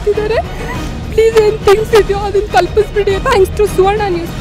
ಮಾಡ್ತಿದ್ದಾರೆ ಪ್ಲೀಸ್ ಏನು ಥಿಂಗ್ಸ್ ಇದೆಯೋ ಅದನ್ನ ಕಲ್ಪಿಸ್ಬಿಡಿ ಥ್ಯಾಂಕ್ಸ್ ಟು ಸುವರ್ಣ ನ್ಯೂಸ್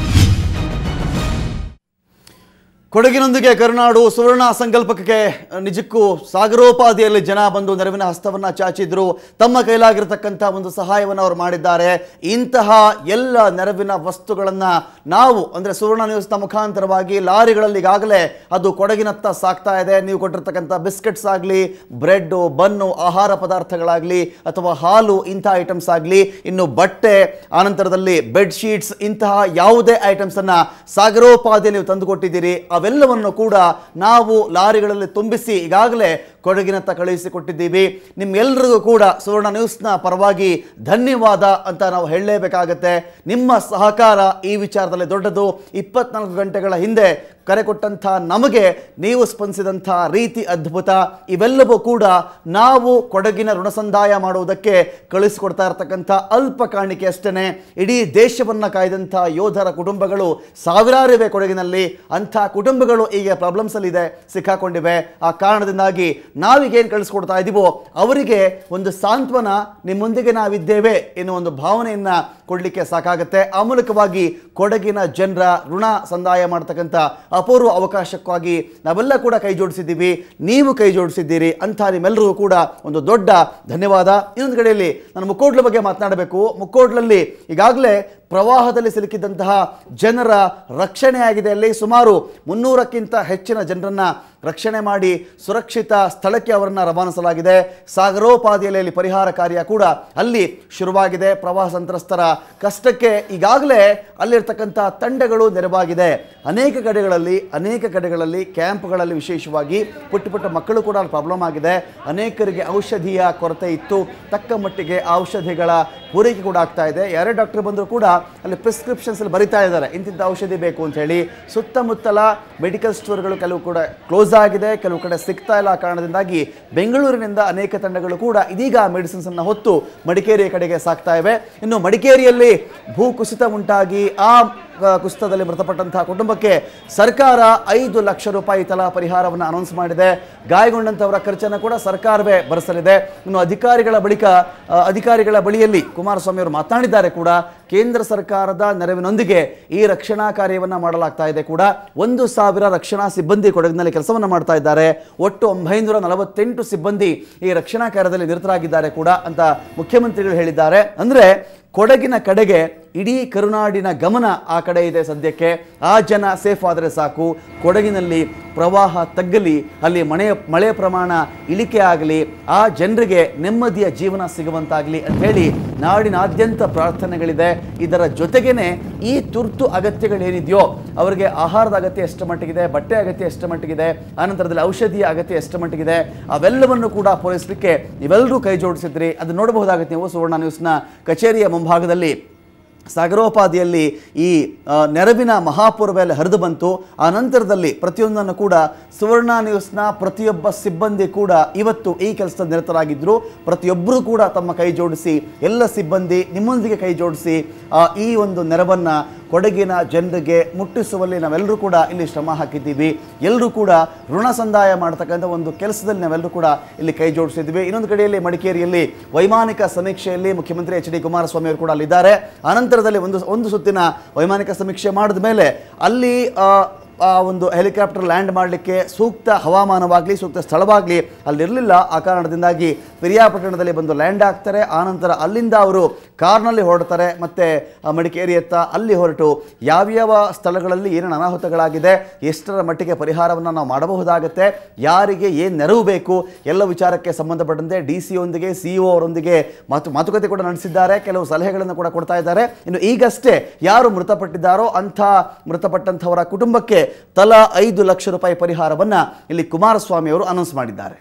ಕೊಡಗಿನೊಂದಿಗೆ ಕರುನಾಡು ಸುವರ್ಣ ಸಂಕಲ್ಪಕ್ಕೆ ನಿಜಕ್ಕೂ ಸಾಗರೋಪಾದಿಯಲ್ಲಿ ಜನ ಬಂದು ನೆರವಿನ ಹಸ್ತವನ್ನ ಚಾಚಿದ್ರು ತಮ್ಮ ಕೈಲಾಗಿರತಕ್ಕಂಥ ಒಂದು ಸಹಾಯವನ್ನು ಅವರು ಮಾಡಿದ್ದಾರೆ ಇಂತಹ ಎಲ್ಲ ನೆರವಿನ ವಸ್ತುಗಳನ್ನ ನಾವು ಅಂದ್ರೆ ಸುವರ್ಣ ನ್ಯೂಸ್ನ ಮುಖಾಂತರವಾಗಿ ಲಾರಿಗಳಲ್ಲಿ ಈಗಾಗಲೇ ಅದು ಕೊಡಗಿನತ್ತ ಸಾಕ್ತಾ ಇದೆ ನೀವು ಕೊಟ್ಟಿರ್ತಕ್ಕಂಥ ಬಿಸ್ಕೆಟ್ಸ್ ಆಗಲಿ ಬ್ರೆಡ್ಡು ಬನ್ನು ಆಹಾರ ಪದಾರ್ಥಗಳಾಗಲಿ ಅಥವಾ ಹಾಲು ಇಂಥ ಐಟಮ್ಸ್ ಆಗಲಿ ಇನ್ನು ಬಟ್ಟೆ ಆನಂತರದಲ್ಲಿ ಬೆಡ್ ಶೀಟ್ಸ್ ಇಂತಹ ಯಾವುದೇ ಐಟಮ್ಸ್ ಅನ್ನ ಸಾಗರೋಪಾದಿಯಲ್ಲಿ ನೀವು ತಂದುಕೊಟ್ಟಿದ್ದೀರಿ ಅವೆಲ್ಲವನ್ನು ಕೂಡ ನಾವು ಲಾರಿಗಳಲ್ಲಿ ತುಂಬಿಸಿ ಈಗಾಗಲೇ ಕೊಡಗಿನತ್ತ ಕಳುಹಿಸಿಕೊಟ್ಟಿದ್ದೀವಿ ನಿಮ್ಮೆಲ್ಲರಿಗೂ ಕೂಡ ಸುವರ್ಣ ನ್ಯೂಸ್ನ ಪರವಾಗಿ ಧನ್ಯವಾದ ಅಂತ ನಾವು ಹೇಳಲೇಬೇಕಾಗತ್ತೆ ನಿಮ್ಮ ಸಹಕಾರ ಈ ವಿಚಾರದಲ್ಲಿ ದೊಡ್ಡದು ಇಪ್ಪತ್ನಾಲ್ಕು ಗಂಟೆಗಳ ಹಿಂದೆ ಕರೆ ಕೊಟ್ಟಂಥ ನಮಗೆ ನೀವು ಸ್ಪಂದಿಸಿದಂಥ ರೀತಿ ಅದ್ಭುತ ಇವೆಲ್ಲವೂ ಕೂಡ ನಾವು ಕೊಡಗಿನ ಋಣ ಸಂದಾಯ ಮಾಡುವುದಕ್ಕೆ ಕಳಿಸಿಕೊಡ್ತಾ ಇರತಕ್ಕಂಥ ಅಲ್ಪ ಕಾಣಿಕೆ ಅಷ್ಟೇ ಇಡೀ ದೇಶವನ್ನು ಕಾಯ್ದಂಥ ಯೋಧರ ಕುಟುಂಬಗಳು ಸಾವಿರಾರಿವೆ ಕೊಡಗಿನಲ್ಲಿ ಅಂಥ ಕುಟುಂಬಗಳು ಈಗ ಪ್ರಾಬ್ಲಮ್ಸ್ ಅಲ್ಲಿ ಇದೆ ಸಿಕ್ಕಾಕೊಂಡಿವೆ ಆ ಕಾರಣದಿಂದಾಗಿ ನಾವೀಗೇನು ಕಳಿಸ್ಕೊಡ್ತಾ ಇದ್ದೀವೋ ಅವರಿಗೆ ಒಂದು ಸಾಂತ್ವನ ನಿಮ್ಮೊಂದಿಗೆ ನಾವಿದ್ದೇವೆ ಎನ್ನುವ ಒಂದು ಭಾವನೆಯನ್ನ ಕೊಡಲಿಕ್ಕೆ ಸಾಕಾಗುತ್ತೆ ಆ ಮೂಲಕವಾಗಿ ಕೊಡಗಿನ ಜನರ ಋಣ ಸಂದಾಯ ಮಾಡ್ತಕ್ಕಂಥ ಅಪೂರ್ವ ಅವಕಾಶಕ್ಕಾಗಿ ನಾವೆಲ್ಲ ಕೂಡ ಕೈ ಜೋಡಿಸಿದ್ದೀವಿ ನೀವು ಕೈ ಜೋಡಿಸಿದ್ದೀರಿ ಅಂತ ನಿಮ್ಮೆಲ್ಲರಿಗೂ ಕೂಡ ಒಂದು ದೊಡ್ಡ ಧನ್ಯವಾದ ಇನ್ನೊಂದು ಕಡೆಯಲ್ಲಿ ನಾನು ಮುಕ್ಕೋಡ್ಲ ಬಗ್ಗೆ ಮಾತನಾಡಬೇಕು ಮುಕ್ಕೋಡ್ಲಲ್ಲಿ ಈಗಾಗಲೇ ಪ್ರವಾಹದಲ್ಲಿ ಸಿಲುಕಿದಂತಹ ಜನರ ರಕ್ಷಣೆ ಆಗಿದೆ ಅಲ್ಲಿ ಸುಮಾರು ಮುನ್ನೂರಕ್ಕಿಂತ ಹೆಚ್ಚಿನ ಜನರನ್ನ ರಕ್ಷಣೆ ಮಾಡಿ ಸುರಕ್ಷಿತ ಸ್ಥಳಕ್ಕೆ ಅವರನ್ನು ರವಾನಿಸಲಾಗಿದೆ ಸಾಗರೋಪಾದಿಯಲ್ಲಿ ಅಲ್ಲಿ ಪರಿಹಾರ ಕಾರ್ಯ ಕೂಡ ಅಲ್ಲಿ ಶುರುವಾಗಿದೆ ಪ್ರವಾಹ ಸಂತ್ರಸ್ತರ ಕಷ್ಟಕ್ಕೆ ಈಗಾಗಲೇ ಅಲ್ಲಿರ್ತಕ್ಕಂಥ ತಂಡಗಳು ನೆರವಾಗಿದೆ ಅನೇಕ ಕಡೆಗಳಲ್ಲಿ ಅನೇಕ ಕಡೆಗಳಲ್ಲಿ ಕ್ಯಾಂಪ್ಗಳಲ್ಲಿ ವಿಶೇಷವಾಗಿ ಪುಟ್ಟ ಪುಟ್ಟ ಮಕ್ಕಳು ಕೂಡ ಪ್ರಾಬ್ಲಮ್ ಆಗಿದೆ ಅನೇಕರಿಗೆ ಔಷಧಿಯ ಕೊರತೆ ಇತ್ತು ತಕ್ಕ ಮಟ್ಟಿಗೆ ಔಷಧಿಗಳ ಪೂರೈಕೆ ಕೂಡ ಆಗ್ತಾ ಇದೆ ಯಾರೇ ಡಾಕ್ಟರ್ ಬಂದರೂ ಕೂಡ ಅಲ್ಲಿ ಪ್ರಿಸ್ಕ್ರಿಪ್ಷನ್ಸ್ ಅಲ್ಲಿ ಬರಿತಾ ಇದ್ದಾರೆ ಇಂತಿಂಥ ಔಷಧಿ ಬೇಕು ಅಂತ ಹೇಳಿ ಸುತ್ತಮುತ್ತಲ ಮೆಡಿಕಲ್ ಸ್ಟೋರ್ಗಳು ಕೆಲವು ಕೂಡ ಕ್ಲೋಸ್ ಆಗಿದೆ ಕೆಲವು ಕಡೆ ಸಿಗ್ತಾ ಇಲ್ಲ ಆ ಕಾರಣದಿಂದಾಗಿ ಬೆಂಗಳೂರಿನಿಂದ ಅನೇಕ ತಂಡಗಳು ಕೂಡ ಇದೀಗ ಮೆಡಿಸಿನ್ಸ್ ಅನ್ನು ಹೊತ್ತು ಮಡಿಕೇರಿಯ ಕಡೆಗೆ ಸಾಕ್ತಾ ಇವೆ ಇನ್ನು ಮಡಿಕೇರಿಯಲ್ಲಿ ಭೂ ಕುಸಿತ ಉಂಟಾಗಿ ಆ ಆ, ಕುಸಿತದಲ್ಲಿ ಮೃತಪಟ್ಟಂತಹ ಕುಟುಂಬಕ್ಕೆ ಸರ್ಕಾರ ಐದು ಲಕ್ಷ ರೂಪಾಯಿ ತಲಾ ಪರಿಹಾರವನ್ನು ಅನೌನ್ಸ್ ಮಾಡಿದೆ ಗಾಯಗೊಂಡಂಥವರ ಖರ್ಚನ್ನು ಕೂಡ ಸರ್ಕಾರವೇ ಭರಿಸಲಿದೆ ಇನ್ನು ಅಧಿಕಾರಿಗಳ ಬಳಿಕ ಆ, ಅಧಿಕಾರಿಗಳ ಬಳಿಯಲ್ಲಿ ಕುಮಾರಸ್ವಾಮಿ ಅವರು ಮಾತನಾಡಿದ್ದಾರೆ ಕೂಡ ಕೇಂದ್ರ ಸರ್ಕಾರದ ನೆರವಿನೊಂದಿಗೆ ಈ ರಕ್ಷಣಾ ಕಾರ್ಯವನ್ನು ಮಾಡಲಾಗ್ತಾ ಇದೆ ಕೂಡ ಒಂದು ಸಾವಿರ ರಕ್ಷಣಾ ಸಿಬ್ಬಂದಿ ಕೊಡಗಿನಲ್ಲಿ ಕೆಲಸವನ್ನು ಮಾಡ್ತಾ ಇದ್ದಾರೆ ಒಟ್ಟು ಒಂಬೈನೂರ ನಲವತ್ತೆಂಟು ಸಿಬ್ಬಂದಿ ಈ ರಕ್ಷಣಾ ಕಾರ್ಯದಲ್ಲಿ ನಿರತರಾಗಿದ್ದಾರೆ ಕೂಡ ಅಂತ ಮುಖ್ಯಮಂತ್ರಿಗಳು ಹೇಳಿದ್ದಾರೆ ಅಂದ್ರೆ ಕೊಡಗಿನ ಕಡೆಗೆ ಇಡೀ ಕರುನಾಡಿನ ಗಮನ ಆ ಕಡೆ ಇದೆ ಸದ್ಯಕ್ಕೆ ಆ ಜನ ಸೇಫ್ ಆದರೆ ಸಾಕು ಕೊಡಗಿನಲ್ಲಿ ಪ್ರವಾಹ ತಗ್ಗಲಿ ಅಲ್ಲಿ ಮಳೆ ಮಳೆ ಪ್ರಮಾಣ ಇಳಿಕೆ ಆಗಲಿ ಆ ಜನರಿಗೆ ನೆಮ್ಮದಿಯ ಜೀವನ ಸಿಗುವಂತಾಗಲಿ ಅಂತ ಹೇಳಿ ನಾಡಿನಾದ್ಯಂತ ಪ್ರಾರ್ಥನೆಗಳಿದೆ ಇದರ ಜೊತೆಗೇನೆ ಈ ತುರ್ತು ಅಗತ್ಯಗಳೇನಿದೆಯೋ ಅವರಿಗೆ ಆಹಾರದ ಅಗತ್ಯ ಎಷ್ಟು ಮಟ್ಟಿಗಿದೆ ಬಟ್ಟೆ ಅಗತ್ಯ ಎಷ್ಟು ಮಟ್ಟಿಗಿದೆ ಆನಂತರದಲ್ಲಿ ಔಷಧಿಯ ಅಗತ್ಯ ಎಷ್ಟು ಮಟ್ಟಿಗಿದೆ ಅವೆಲ್ಲವನ್ನು ಕೂಡ ಪೂರೈಸಲಿಕ್ಕೆ ನೀವೆಲ್ಲರೂ ಕೈ ಜೋಡಿಸಿದ್ರಿ ಅದು ನೋಡಬಹುದಾಗುತ್ತೆ ನೀವು ಸುವರ್ಣ ನ್ಯೂಸ್ನ ಕಚೇರಿಯ ಮುಂಭಾಗದಲ್ಲಿ ಸಾಗರೋಪಾದಿಯಲ್ಲಿ ಈ ಆ, ನೆರವಿನ ಮಹಾಪೂರ್ವೆಲ್ಲ ಹರಿದು ಬಂತು ಆ ನಂತರದಲ್ಲಿ ಪ್ರತಿಯೊಂದನ್ನು ಕೂಡ ಸುವರ್ಣ ನ್ಯೂಸ್ನ ಪ್ರತಿಯೊಬ್ಬ ಸಿಬ್ಬಂದಿ ಕೂಡ ಇವತ್ತು ಈ ಕೆಲಸದ ನಿರತರಾಗಿದ್ದರು ಪ್ರತಿಯೊಬ್ಬರೂ ಕೂಡ ತಮ್ಮ ಕೈ ಜೋಡಿಸಿ ಎಲ್ಲ ಸಿಬ್ಬಂದಿ ನಿಮ್ಮೊಂದಿಗೆ ಕೈ ಜೋಡಿಸಿ ಆ, ಈ ಒಂದು ನೆರವನ್ನು ಕೊಡಗಿನ ಜನರಿಗೆ ಮುಟ್ಟಿಸುವಲ್ಲಿ ನಾವೆಲ್ಲರೂ ಕೂಡ ಇಲ್ಲಿ ಶ್ರಮ ಹಾಕಿದ್ದೀವಿ ಎಲ್ಲರೂ ಕೂಡ ಋಣ ಸಂದಾಯ ಮಾಡ್ತಕ್ಕಂಥ ಒಂದು ಕೆಲಸದಲ್ಲಿ ನಾವೆಲ್ಲರೂ ಕೂಡ ಇಲ್ಲಿ ಕೈ ಜೋಡಿಸಿದ್ವಿ ಇನ್ನೊಂದು ಕಡೆಯಲ್ಲಿ ಮಡಿಕೇರಿಯಲ್ಲಿ ವೈಮಾನಿಕ ಸಮೀಕ್ಷೆಯಲ್ಲಿ ಮುಖ್ಯಮಂತ್ರಿ ಎಚ್ ಡಿ ಕುಮಾರಸ್ವಾಮಿ ಅವರು ಕೂಡ ಅಲ್ಲಿದ್ದಾರೆ ಅನಂತರದಲ್ಲಿ ಒಂದು ಒಂದು ಸುತ್ತಿನ ವೈಮಾನಿಕ ಸಮೀಕ್ಷೆ ಮಾಡಿದ ಮೇಲೆ ಅಲ್ಲಿ ಆ, ಆ ಒಂದು ಹೆಲಿಕಾಪ್ಟರ್ ಲ್ಯಾಂಡ್ ಮಾಡಲಿಕ್ಕೆ ಸೂಕ್ತ ಹವಾಮಾನವಾಗಲಿ ಸೂಕ್ತ ಸ್ಥಳವಾಗಲಿ ಅಲ್ಲಿರಲಿಲ್ಲ ಆ ಕಾರಣದಿಂದಾಗಿ ಪಿರಿಯಾಪಟ್ಟಣದಲ್ಲಿ ಬಂದು ಲ್ಯಾಂಡ್ ಆಗ್ತಾರೆ ಆನಂತರ ಅಲ್ಲಿಂದ ಅವರು ಕಾರ್ನಲ್ಲಿ ಹೊರಡ್ತಾರೆ ಮತ್ತು ಮಡಿಕೇರಿಯತ್ತ ಅಲ್ಲಿ ಹೊರಟು ಯಾವ್ಯಾವ ಸ್ಥಳಗಳಲ್ಲಿ ಏನೇನು ಅನಾಹುತಗಳಾಗಿದೆ ಎಷ್ಟರ ಮಟ್ಟಿಗೆ ಪರಿಹಾರವನ್ನು ನಾವು ಮಾಡಬಹುದಾಗುತ್ತೆ ಯಾರಿಗೆ ಏನು ನೆರವು ಬೇಕು ಎಲ್ಲ ವಿಚಾರಕ್ಕೆ ಸಂಬಂಧಪಟ್ಟಂತೆ ಡಿ ಸಿ ಯೊಂದಿಗೆ ಸಿ ಇ ಅವರೊಂದಿಗೆ ಮಾತು ಮಾತುಕತೆ ಕೂಡ ನಡೆಸಿದ್ದಾರೆ ಕೆಲವು ಸಲಹೆಗಳನ್ನು ಕೂಡ ಕೊಡ್ತಾ ಇದ್ದಾರೆ ಇನ್ನು ಈಗಷ್ಟೇ ಯಾರು ಮೃತಪಟ್ಟಿದ್ದಾರೋ ಅಂಥ ಮೃತಪಟ್ಟಂಥವರ ಕುಟುಂಬಕ್ಕೆ ತಲಾ ಐದು ಲಕ್ಷ ರೂಪಾಯಿ ಪರಿಹಾರವನ್ನು ಇಲ್ಲಿ ಕುಮಾರಸ್ವಾಮಿ ಅವರು ಅನೌನ್ಸ್ ಮಾಡಿದ್ದಾರೆ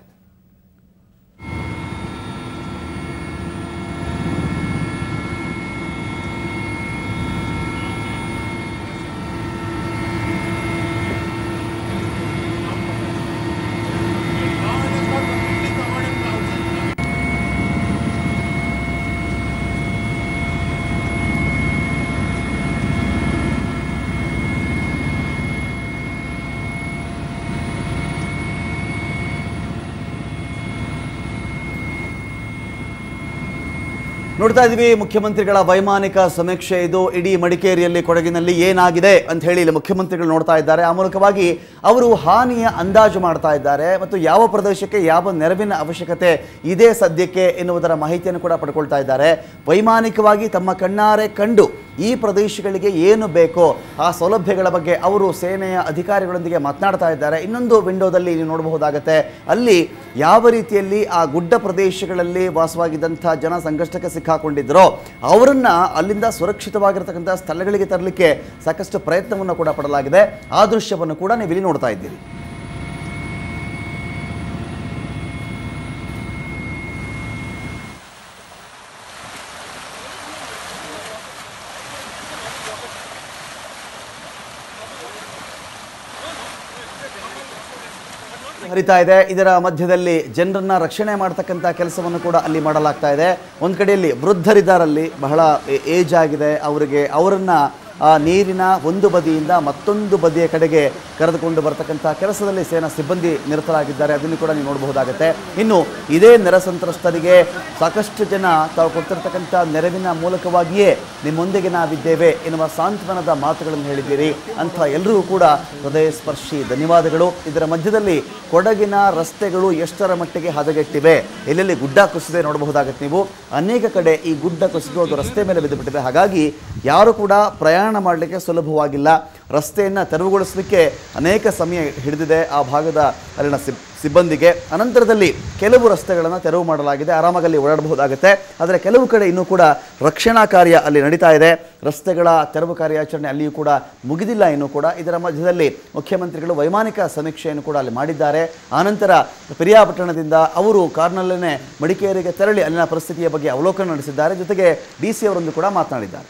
ನೋಡ್ತಾ ಇದ್ವಿ ಮುಖ್ಯಮಂತ್ರಿಗಳ ವೈಮಾನಿಕ ಸಮೀಕ್ಷೆ ಇದು ಇಡೀ ಮಡಿಕೇರಿಯಲ್ಲಿ ಕೊಡಗಿನಲ್ಲಿ ಏನಾಗಿದೆ ಅಂತ ಹೇಳಿ ಇಲ್ಲಿ ಮುಖ್ಯಮಂತ್ರಿಗಳು ನೋಡ್ತಾ ಇದ್ದಾರೆ ಆ ಮೂಲಕವಾಗಿ ಅವರು ಹಾನಿಯ ಅಂದಾಜು ಮಾಡ್ತಾ ಇದ್ದಾರೆ ಮತ್ತು ಯಾವ ಪ್ರದೇಶಕ್ಕೆ ಯಾವ ನೆರವಿನ ಅವಶ್ಯಕತೆ ಇದೆ ಸದ್ಯಕ್ಕೆ ಎನ್ನುವುದರ ಮಾಹಿತಿಯನ್ನು ಕೂಡ ಪಡ್ಕೊಳ್ತಾ ಇದ್ದಾರೆ ವೈಮಾನಿಕವಾಗಿ ತಮ್ಮ ಕಣ್ಣಾರೆ ಕಂಡು ಈ ಪ್ರದೇಶಗಳಿಗೆ ಏನು ಬೇಕೋ ಆ ಸೌಲಭ್ಯಗಳ ಬಗ್ಗೆ ಅವರು ಸೇನೆಯ ಅಧಿಕಾರಿಗಳೊಂದಿಗೆ ಮಾತನಾಡ್ತಾ ಇದ್ದಾರೆ ಇನ್ನೊಂದು ವಿಂಡೋದಲ್ಲಿ ನೀವು ನೋಡಬಹುದಾಗತ್ತೆ ಅಲ್ಲಿ ಯಾವ ರೀತಿಯಲ್ಲಿ ಆ ಗುಡ್ಡ ಪ್ರದೇಶಗಳಲ್ಲಿ ವಾಸವಾಗಿದ್ದಂಥ ಜನ ಸಂಕಷ್ಟಕ್ಕೆ ಸಿಕ್ಕಾಕೊಂಡಿದ್ದರೋ ಅವರನ್ನ ಅಲ್ಲಿಂದ ಸುರಕ್ಷಿತವಾಗಿರ್ತಕ್ಕಂಥ ಸ್ಥಳಗಳಿಗೆ ತರಲಿಕ್ಕೆ ಸಾಕಷ್ಟು ಪ್ರಯತ್ನವನ್ನು ಕೂಡ ಪಡಲಾಗಿದೆ ಆ ದೃಶ್ಯವನ್ನು ಕೂಡ ನೀವು ಇಲ್ಲಿ ನೋಡ್ತಾ ಇದ್ದೀರಿ ಹರಿತಾ ಇದೆ ಇದರ ಮಧ್ಯದಲ್ಲಿ ಜನರನ್ನ ರಕ್ಷಣೆ ಮಾಡ್ತಕ್ಕಂಥ ಕೆಲಸವನ್ನು ಕೂಡ ಅಲ್ಲಿ ಮಾಡಲಾಗ್ತಾ ಇದೆ ಒಂದು ಕಡೆಯಲ್ಲಿ ವೃದ್ಧರಿದ್ದಾರಲ್ಲಿ ಬಹಳ ಏಜ್ ಆಗಿದೆ ಅವರಿಗೆ ಅವರನ್ನ ಆ ನೀರಿನ ಒಂದು ಬದಿಯಿಂದ ಮತ್ತೊಂದು ಬದಿಯ ಕಡೆಗೆ ಕರೆದುಕೊಂಡು ಬರ್ತಕ್ಕಂಥ ಕೆಲಸದಲ್ಲಿ ಸೇನಾ ಸಿಬ್ಬಂದಿ ನಿರತರಾಗಿದ್ದಾರೆ ಅದನ್ನು ಕೂಡ ನೀವು ನೋಡಬಹುದಾಗುತ್ತೆ ಇನ್ನು ಇದೇ ನೆರೆ ಸಂತ್ರಸ್ತರಿಗೆ ಸಾಕಷ್ಟು ಜನ ತಾವು ಕೊಡ್ತಿರ್ತಕ್ಕಂಥ ನೆರವಿನ ಮೂಲಕವಾಗಿಯೇ ನಿಮ್ಮೊಂದಿಗೆ ನಾವಿದ್ದೇವೆ ಎನ್ನುವ ಸಾಂತ್ವನದ ಮಾತುಗಳನ್ನು ಹೇಳಿದ್ದೀರಿ ಅಂತ ಎಲ್ಲರಿಗೂ ಕೂಡ ಹೃದಯ ಸ್ಪರ್ಶಿ ಧನ್ಯವಾದಗಳು ಇದರ ಮಧ್ಯದಲ್ಲಿ ಕೊಡಗಿನ ರಸ್ತೆಗಳು ಎಷ್ಟರ ಮಟ್ಟಿಗೆ ಹದಗೆಟ್ಟಿವೆ ಎಲ್ಲೆಲ್ಲಿ ಗುಡ್ಡ ಕುಸಿದೆ ನೋಡಬಹುದಾಗುತ್ತೆ ನೀವು ಅನೇಕ ಕಡೆ ಈ ಗುಡ್ಡ ಕುಸಿದು ಅದು ರಸ್ತೆ ಮೇಲೆ ಬಿದ್ದುಬಿಟ್ಟಿದೆ ಹಾಗಾಗಿ ಯಾರು ಕೂಡ ಪ್ರಯಾಣ ಮಾಡಲಿಕ್ಕೆ ಸುಲಭವಾಗಿಲ್ಲ ರಸ್ತೆಯನ್ನು ತೆರವುಗೊಳಿಸಲಿಕ್ಕೆ ಅನೇಕ ಸಮಯ ಹಿಡಿದಿದೆ ಆ ಭಾಗದ ಅಲ್ಲಿನ ಸಿಬ್ ಸಿಬ್ಬಂದಿಗೆ ಅನಂತರದಲ್ಲಿ ಕೆಲವು ರಸ್ತೆಗಳನ್ನು ತೆರವು ಮಾಡಲಾಗಿದೆ ಆರಾಮಾಗಿ ಅಲ್ಲಿ ಓಡಾಡಬಹುದಾಗುತ್ತೆ ಆದರೆ ಕೆಲವು ಕಡೆ ಇನ್ನೂ ಕೂಡ ರಕ್ಷಣಾ ಕಾರ್ಯ ಅಲ್ಲಿ ನಡೀತಾ ಇದೆ ರಸ್ತೆಗಳ ತೆರವು ಕಾರ್ಯಾಚರಣೆ ಅಲ್ಲಿಯೂ ಕೂಡ ಮುಗಿದಿಲ್ಲ ಇನ್ನೂ ಕೂಡ ಇದರ ಮಧ್ಯದಲ್ಲಿ ಮುಖ್ಯಮಂತ್ರಿಗಳು ವೈಮಾನಿಕ ಸಮೀಕ್ಷೆಯನ್ನು ಕೂಡ ಅಲ್ಲಿ ಮಾಡಿದ್ದಾರೆ ಆನಂತರ ಪಿರಿಯಾಪಟ್ಟಣದಿಂದ ಅವರು ಕಾರ್ನಲ್ಲೇ ಮಡಿಕೇರಿಗೆ ತೆರಳಿ ಅಲ್ಲಿನ ಪರಿಸ್ಥಿತಿಯ ಬಗ್ಗೆ ಅವಲೋಕನ ನಡೆಸಿದ್ದಾರೆ ಜೊತೆಗೆ ಡಿ ಸಿ ಅವರೊಂದು ಕೂಡ ಮಾತನಾಡಿದ್ದಾರೆ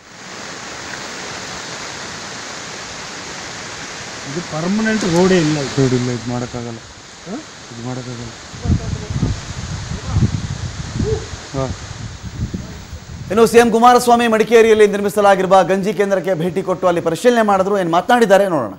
ಇದು ಪರ್ಮನೆಂಟ್ ರೋಡೇ ಇಲ್ಲ ರೋಡ್ ಇಲ್ಲ ಇದು ಮಾಡೋಕ್ಕಾಗಲ್ಲ ಇದು ಮಾಡೋಕ್ಕಾಗಲ್ಲ ಹಾಂ ಇನ್ನು ಸಿಎಂ ಕುಮಾರಸ್ವಾಮಿ ಮಡಿಕೇರಿಯಲ್ಲಿ ನಿರ್ಮಿಸಲಾಗಿರುವ ಗಂಜಿ ಕೇಂದ್ರಕ್ಕೆ ಭೇಟಿ ಕೊಟ್ಟು ಅಲ್ಲಿ ಪರಿಶೀಲನೆ ಮಾಡಿದ್ರು ಏನು ಮಾತನಾಡಿದ್ದಾರೆ ನೋಡೋಣ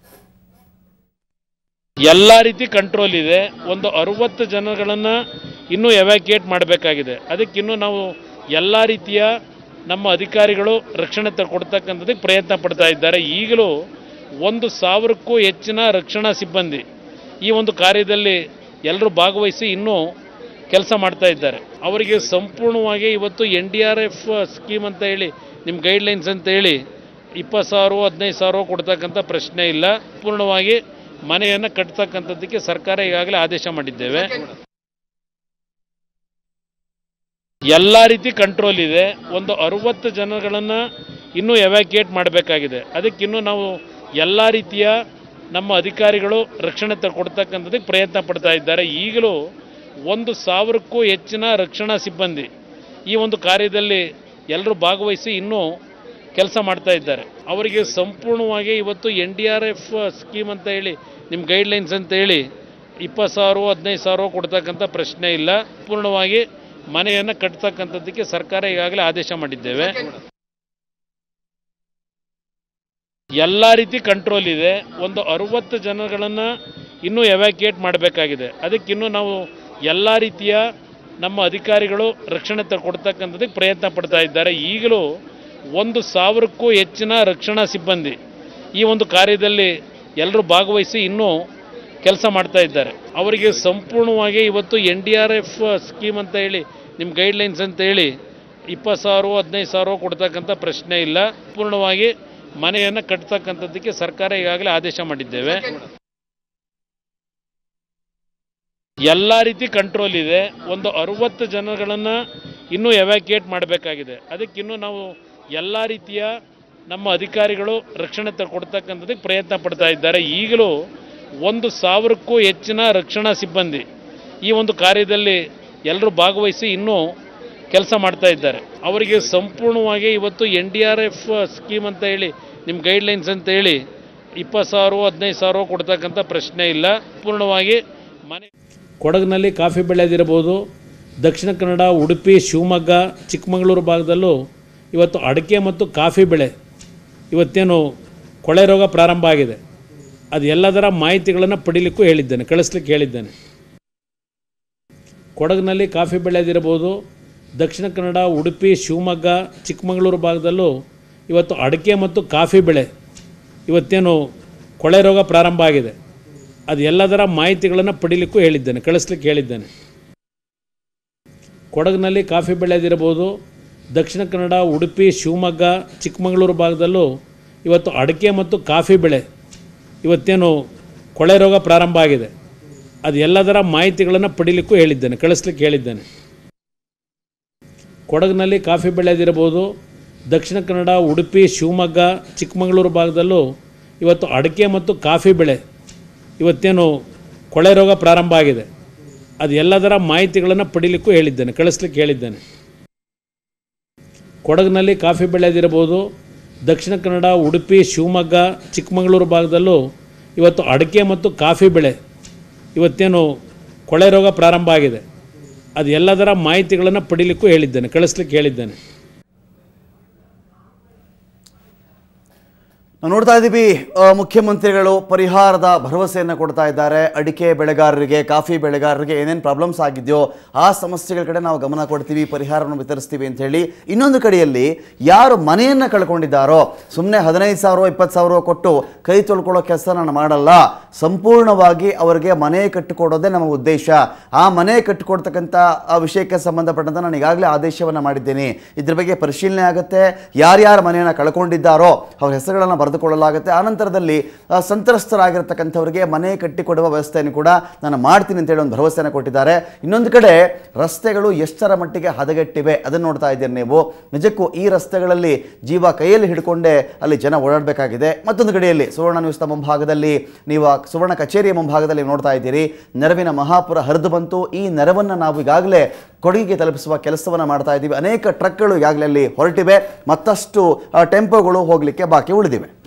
ಎಲ್ಲ ರೀತಿ ಕಂಟ್ರೋಲ್ ಇದೆ ಒಂದು ಅರುವತ್ತು ಜನಗಳನ್ನು ಇನ್ನೂ ಎವ್ಯಾಕ್ಯುಯೇಟ್ ಮಾಡಬೇಕಾಗಿದೆ ಅದಕ್ಕಿನ್ನೂ ನಾವು ಎಲ್ಲ ರೀತಿಯ ನಮ್ಮ ಅಧಿಕಾರಿಗಳು ರಕ್ಷಣೆ ತ ಕೊಡ್ತಕ್ಕಂಥದ್ದಕ್ಕೆ ಪ್ರಯತ್ನ ಪಡ್ತಾ ಇದ್ದಾರೆ ಈಗಲೂ ಒಂದು ಸಾವಿರಕ್ಕೂ ಹೆಚ್ಚಿನ ರಕ್ಷಣಾ ಸಿಬ್ಬಂದಿ ಈ ಒಂದು ಕಾರ್ಯದಲ್ಲಿ ಎಲ್ಲರೂ ಭಾಗವಹಿಸಿ ಇನ್ನೂ ಕೆಲಸ ಮಾಡ್ತಾ ಇದ್ದಾರೆ ಅವರಿಗೆ ಸಂಪೂರ್ಣವಾಗಿ ಇವತ್ತು N D R F scheme ಅಂತ ಹೇಳಿ ನಿಮ್ಮ ಗೈಡ್ಲೈನ್ಸ್ ಅಂತ ಹೇಳಿ ಇಪ್ಪತ್ತು ಸಾವಿರ ಹದಿನೈದು ಸಾವಿರ ಕೊಡ್ತಕ್ಕಂಥ ಪ್ರಶ್ನೆ ಇಲ್ಲ ಪೂರ್ಣವಾಗಿ ಮನೆಯನ್ನು ಕಟ್ತಕ್ಕಂಥದ್ದಕ್ಕೆ ಸರ್ಕಾರ ಈಗಾಗಲೇ ಆದೇಶ ಮಾಡಿದ್ದೇವೆ ಎಲ್ಲ ರೀತಿ ಕಂಟ್ರೋಲ್ ಇದೆ ಒಂದು ಅರುವತ್ತು ಜನಗಳನ್ನು ಇನ್ನೂ ಎವ್ಯಾಕ್ಯುಯೇಟ್ ಮಾಡಬೇಕಾಗಿದೆ ಅದಕ್ಕಿನ್ನೂ ನಾವು ಎಲ್ಲ ರೀತಿಯ ನಮ್ಮ ಅಧಿಕಾರಿಗಳು ರಕ್ಷಣೆ ತ ಕೊಡ್ತಕ್ಕಂಥದ್ದಕ್ಕೆ ಪ್ರಯತ್ನ ಪಡ್ತಾ ಇದ್ದಾರೆ ಈಗಲೂ ಒಂದು ಸಾವಿರಕ್ಕೂ ಹೆಚ್ಚಿನ ರಕ್ಷಣಾ ಸಿಬ್ಬಂದಿ ಈ ಒಂದು ಕಾರ್ಯದಲ್ಲಿ ಎಲ್ಲರೂ ಭಾಗವಹಿಸಿ ಇನ್ನೂ ಕೆಲಸ ಮಾಡ್ತಾ ಇದ್ದಾರೆ ಅವರಿಗೆ ಸಂಪೂರ್ಣವಾಗಿ ಇವತ್ತು N D R F scheme ಅಂತ ಹೇಳಿ ನಿಮ್ಮ ಗೈಡ್ಲೈನ್ಸ್ ಅಂತ ಹೇಳಿ ಇಪ್ಪತ್ತು ಸಾವಿರ ಹದಿನೈದು ಸಾವಿರ ಕೊಡ್ತಕ್ಕಂಥ ಪ್ರಶ್ನೆ ಇಲ್ಲ ಪೂರ್ಣವಾಗಿ ಮನೆಯನ್ನು ಕಟ್ತಕ್ಕಂಥದ್ದಕ್ಕೆ ಸರ್ಕಾರ ಈಗಾಗಲೇ ಆದೇಶ ಮಾಡಿದ್ದೇವೆ ಎಲ್ಲ ರೀತಿ ಕಂಟ್ರೋಲ್ ಇದೆ ಒಂದು ಅರುವತ್ತು ಜನಗಳನ್ನು ಇನ್ನೂ ಎವ್ಯಾಕ್ಯುಯೇಟ್ ಮಾಡಬೇಕಾಗಿದೆ ಅದಕ್ಕಿನ್ನೂ ನಾವು ಎಲ್ಲ ರೀತಿಯ ನಮ್ಮ ಅಧಿಕಾರಿಗಳು ರಕ್ಷಣೆ ತ ಕೊಡ್ತಕ್ಕಂಥದ್ದಕ್ಕೆ ಪ್ರಯತ್ನ ಪಡ್ತಾ ಇದ್ದಾರೆ ಈಗಲೂ ಒಂದು ಸಾವಿರಕ್ಕೂ ಹೆಚ್ಚಿನ ರಕ್ಷಣಾ ಸಿಬ್ಬಂದಿ ಈ ಒಂದು ಕಾರ್ಯದಲ್ಲಿ ಎಲ್ಲರೂ ಭಾಗವಹಿಸಿ ಇನ್ನೂ ಕೆಲಸ ಮಾಡ್ತಾ ಇದ್ದಾರೆ ಅವರಿಗೆ ಸಂಪೂರ್ಣವಾಗಿ ಇವತ್ತು N D R F scheme ಅಂತ ಹೇಳಿ ನಿಮ್ಮ ಗೈಡ್ಲೈನ್ಸ್ ಅಂತ ಹೇಳಿ ಇಪ್ಪತ್ತು ಸಾವಿರ ಹದಿನೈದು ಸಾವಿರ ಕೊಡ್ತಕ್ಕಂಥ ಪ್ರಶ್ನೆ ಇಲ್ಲ ಪೂರ್ಣವಾಗಿ ಮನೆಯನ್ನು ಕಟ್ತಕ್ಕಂಥದ್ದಕ್ಕೆ ಸರ್ಕಾರ ಈಗಾಗಲೇ ಆದೇಶ ಮಾಡಿದ್ದೇವೆ ಎಲ್ಲ ರೀತಿ ಕಂಟ್ರೋಲ್ ಇದೆ ಒಂದು ಅರುವತ್ತು ಜನಗಳನ್ನು ಇನ್ನೂ ಎವ್ಯಾಕ್ಯುಯೇಟ್ ಮಾಡಬೇಕಾಗಿದೆ ಅದಕ್ಕಿನ್ನೂ ನಾವು ಎಲ್ಲ ರೀತಿಯ ನಮ್ಮ ಅಧಿಕಾರಿಗಳು ರಕ್ಷಣೆ ತ ಕೊಡ್ತಕ್ಕಂಥದ್ದಕ್ಕೆ ಪ್ರಯತ್ನ ಪಡ್ತಾ ಇದ್ದಾರೆ ಈಗಲೂ ಒಂದು ಸಾವಿರಕ್ಕೂ ಹೆಚ್ಚಿನ ರಕ್ಷಣಾ ಸಿಬ್ಬಂದಿ ಈ ಒಂದು ಕಾರ್ಯದಲ್ಲಿ ಎಲ್ಲರೂ ಭಾಗವಹಿಸಿ ಇನ್ನೂ ಕೆಲಸ ಮಾಡ್ತಾ ಇದ್ದಾರೆ ಅವರಿಗೆ ಸಂಪೂರ್ಣವಾಗಿ ಇವತ್ತು N D R F scheme ಅಂತ ಹೇಳಿ ನಿಮ್ಮ ಗೈಡ್ಲೈನ್ಸ್ ಅಂತ ಹೇಳಿ ಇಪ್ಪತ್ತು ಸಾವಿರ ಹದಿನೈದು ಸಾವಿರ ಕೊಡ್ತಕ್ಕಂಥ ಪ್ರಶ್ನೆ ಇಲ್ಲ ಪೂರ್ಣವಾಗಿ ಮನೆ ಕೊಡಗಿನಲ್ಲಿ ಕಾಫಿ ಬೆಳೆದಿರ್ಬೋದು ದಕ್ಷಿಣ ಕನ್ನಡ ಉಡುಪಿ ಶಿವಮೊಗ್ಗ ಚಿಕ್ಕಮಗಳೂರು ಭಾಗದಲ್ಲೂ ಇವತ್ತು ಅಡಿಕೆ ಮತ್ತು ಕಾಫಿ ಬೆಳೆ ಇವತ್ತೇನು ಕೊಳೆ ರೋಗ ಪ್ರಾರಂಭ ಆಗಿದೆ ಅದು ಎಲ್ಲದರ ಮಾಹಿತಿಗಳನ್ನು ಪಡಿಲಿಕ್ಕೂ ಹೇಳಿದ್ದೇನೆ ಕಳಿಸ್ಲಿಕ್ಕೆ ಹೇಳಿದ್ದೇನೆ ಕೊಡಗಿನಲ್ಲಿ ಕಾಫಿ ಬೆಳೆದಿರ್ಬೋದು ದಕ್ಷಿಣ ಕನ್ನಡ ಉಡುಪಿ ಶಿವಮೊಗ್ಗ ಚಿಕ್ಕಮಗಳೂರು ಭಾಗದಲ್ಲೂ ಇವತ್ತು ಅಡಿಕೆ ಮತ್ತು ಕಾಫಿ ಬೆಳೆ ಇವತ್ತೇನು ಕೊಳೆ ರೋಗ ಪ್ರಾರಂಭ ಆಗಿದೆ ಅದು ಎಲ್ಲದರ ಮಾಹಿತಿಗಳನ್ನು ಪಡೀಲಿಕ್ಕೂ ಹೇಳಿದ್ದೇನೆ ಕಳಿಸ್ಲಿಕ್ಕೆ ಹೇಳಿದ್ದೇನೆ ಕೊಡಗಿನಲ್ಲಿ ಕಾಫಿ ಬೆಳೆದಿರಬಹುದು ದಕ್ಷಿಣ ಕನ್ನಡ ಉಡುಪಿ ಶಿವಮೊಗ್ಗ ಚಿಕ್ಕಮಗಳೂರು ಭಾಗದಲ್ಲೂ ಇವತ್ತು ಅಡಿಕೆ ಮತ್ತು ಕಾಫಿ ಬೆಳೆ ಇವತ್ತೇನು ಕೊಳೆ ರೋಗ ಪ್ರಾರಂಭ ಆಗಿದೆ ಅದು ಎಲ್ಲದರ ಮಾಹಿತಿಗಳನ್ನು ಪಡೀಲಿಕ್ಕೂ ಹೇಳಿದ್ದೇನೆ ಕಳಿಸ್ಲಿಕ್ಕೆ ಹೇಳಿದ್ದೇನೆ ಕೊಡಗಿನಲ್ಲಿ ಕಾಫಿ ಬೆಳೆದಿರಬಹುದು ದಕ್ಷಿಣ ಕನ್ನಡ ಉಡುಪಿ ಶಿವಮೊಗ್ಗ ಚಿಕ್ಕಮಗಳೂರು ಭಾಗದಲ್ಲೂ ಇವತ್ತು ಅಡಿಕೆ ಮತ್ತು ಕಾಫಿ ಬೆಳೆ ಇವತ್ತೇನು ಕೊಳೆ ರೋಗ ಪ್ರಾರಂಭ ಆಗಿದೆ ಅದು ಎಲ್ಲದರ ಮಾಹಿತಿಗಳನ್ನು ಪಡೀಲಿಕ್ಕೂ ಹೇಳಿದ್ದೇನೆ ಕಳಿಸ್ಲಿಕ್ಕೆ ಹೇಳಿದ್ದೇನೆ ಕೊಡಗಿನಲ್ಲಿ ಕಾಫಿ ಬೆಳೆದಿರಬಹುದು ದಕ್ಷಿಣ ಕನ್ನಡ ಉಡುಪಿ ಶಿವಮೊಗ್ಗ ಚಿಕ್ಕಮಗಳೂರು ಭಾಗದಲ್ಲೂ ಇವತ್ತು ಅಡಿಕೆ ಮತ್ತು ಕಾಫಿ ಬೆಳೆ ಇವತ್ತೇನು ಕೊಳೆ ರೋಗ ಪ್ರಾರಂಭ ಆಗಿದೆ ಅದು ಎಲ್ಲದರ ಮಾಹಿತಿಗಳನ್ನು ಪಡೀಲಿಕ್ಕೂ ಹೇಳಿದ್ದೇನೆ ಕಳಿಸ್ಲಿಕ್ಕೆ ಹೇಳಿದ್ದೇನೆ ನಾವು ನೋಡ್ತಾ ಇದ್ದೀವಿ ಆ, ಮುಖ್ಯಮಂತ್ರಿಗಳು ಪರಿಹಾರದ ಭರವಸೆಯನ್ನು ಕೊಡ್ತಾ ಇದ್ದಾರೆ ಅಡಿಕೆ ಬೆಳೆಗಾರರಿಗೆ ಕಾಫಿ ಬೆಳೆಗಾರರಿಗೆ ಏನೇನು ಪ್ರಾಬ್ಲಮ್ಸ್ ಆಗಿದೆಯೋ ಆ ಸಮಸ್ಯೆಗಳ ಕಡೆ ನಾವು ಗಮನ ಕೊಡ್ತೀವಿ ಪರಿಹಾರವನ್ನು ವಿತರಿಸ್ತೀವಿ ಅಂತ ಹೇಳಿ ಇನ್ನೊಂದು ಕಡೆಯಲ್ಲಿ ಯಾರು ಮನೆಯನ್ನು ಕಳ್ಕೊಂಡಿದ್ದಾರೋ ಸುಮ್ಮನೆ ಹದಿನೈದು ಸಾವಿರ ಇಪ್ಪತ್ತು ಸಾವಿರ ಕೊಟ್ಟು ಕೈ ತೊಳ್ಕೊಳ್ಳೋ ಕೆಲಸ ನಾನು ಮಾಡಲ್ಲ ಸಂಪೂರ್ಣವಾಗಿ ಅವರಿಗೆ ಮನೆ ಕಟ್ಟಿಕೊಡೋದೇ ನಮ್ಮ ಉದ್ದೇಶ ಆ ಮನೆ ಕಟ್ಟಿಕೊಡ್ತಕ್ಕಂಥ ಆ ವಿಷಯಕ್ಕೆ ಸಂಬಂಧಪಟ್ಟಂತೆ ನಾನು ಈಗಾಗಲೇ ಆದೇಶವನ್ನು ಮಾಡಿದ್ದೇನೆ ಇದ್ರ ಬಗ್ಗೆ ಪರಿಶೀಲನೆ ಆಗುತ್ತೆ ಯಾರ್ಯಾರ ಮನೆಯನ್ನು ಕಳ್ಕೊಂಡಿದ್ದಾರೋ ಅವ್ರ ಹೆಸರುಗಳನ್ನು ಬರೆದುಕೊಳ್ಳಲಾಗುತ್ತೆ ಆನಂತರದಲ್ಲಿ ಆ, ಸಂತ್ರಸ್ತರಾಗಿರ್ತಕ್ಕಂಥವರಿಗೆ ಮನೆ ಕಟ್ಟಿಕೊಡುವ ವ್ಯವಸ್ಥೆಯನ್ನು ಕೂಡ ನಾನು ಮಾಡ್ತೀನಿ ಅಂತೇಳಿ ಒಂದು ಭರವಸೆಯನ್ನು ಕೊಟ್ಟಿದ್ದಾರೆ ಇನ್ನೊಂದು ಕಡೆ ರಸ್ತೆಗಳು ಎಷ್ಟರ ಮಟ್ಟಿಗೆ ಹದಗೆಟ್ಟಿವೆ ಅದನ್ನು ನೋಡ್ತಾ ಇದ್ದೀರಿ ನೀವು ನಿಜಕ್ಕೂ ಈ ರಸ್ತೆಗಳಲ್ಲಿ ಜೀವ ಕೈಯಲ್ಲಿ ಹಿಡ್ಕೊಂಡೇ ಅಲ್ಲಿ ಜನ ಓಡಾಡಬೇಕಾಗಿದೆ ಮತ್ತೊಂದು ಕಡೆಯಲ್ಲಿ ಸುವರ್ಣ ನ್ಯೂಸ್ನ ಮುಂಭಾಗದಲ್ಲಿ ನೀವು ಆ ಸುವರ್ಣ ಕಚೇರಿಯ ಮುಂಭಾಗದಲ್ಲಿ ನೋಡ್ತಾ ಇದ್ದೀರಿ ನೆರವಿನ ಮಹಾಪುರ ಹರಿದು ಬಂತು ಈ ನೆರವನ್ನು ನಾವು ಈಗಾಗಲೇ ಕೊಡಗಿಗೆ ತಲುಪಿಸುವ ಕೆಲಸವನ್ನು ಮಾಡ್ತಾ ಇದ್ದೀವಿ ಅನೇಕ ಟ್ರಕ್ಗಳು ಈಗಾಗಲೇ ಅಲ್ಲಿ ಹೊರಟಿವೆ ಮತ್ತಷ್ಟು ಆ, ಟೆಂಪೋಗಳು ಹೋಗಲಿಕ್ಕೆ ಬಾಕಿ ಉಳಿದಿವೆ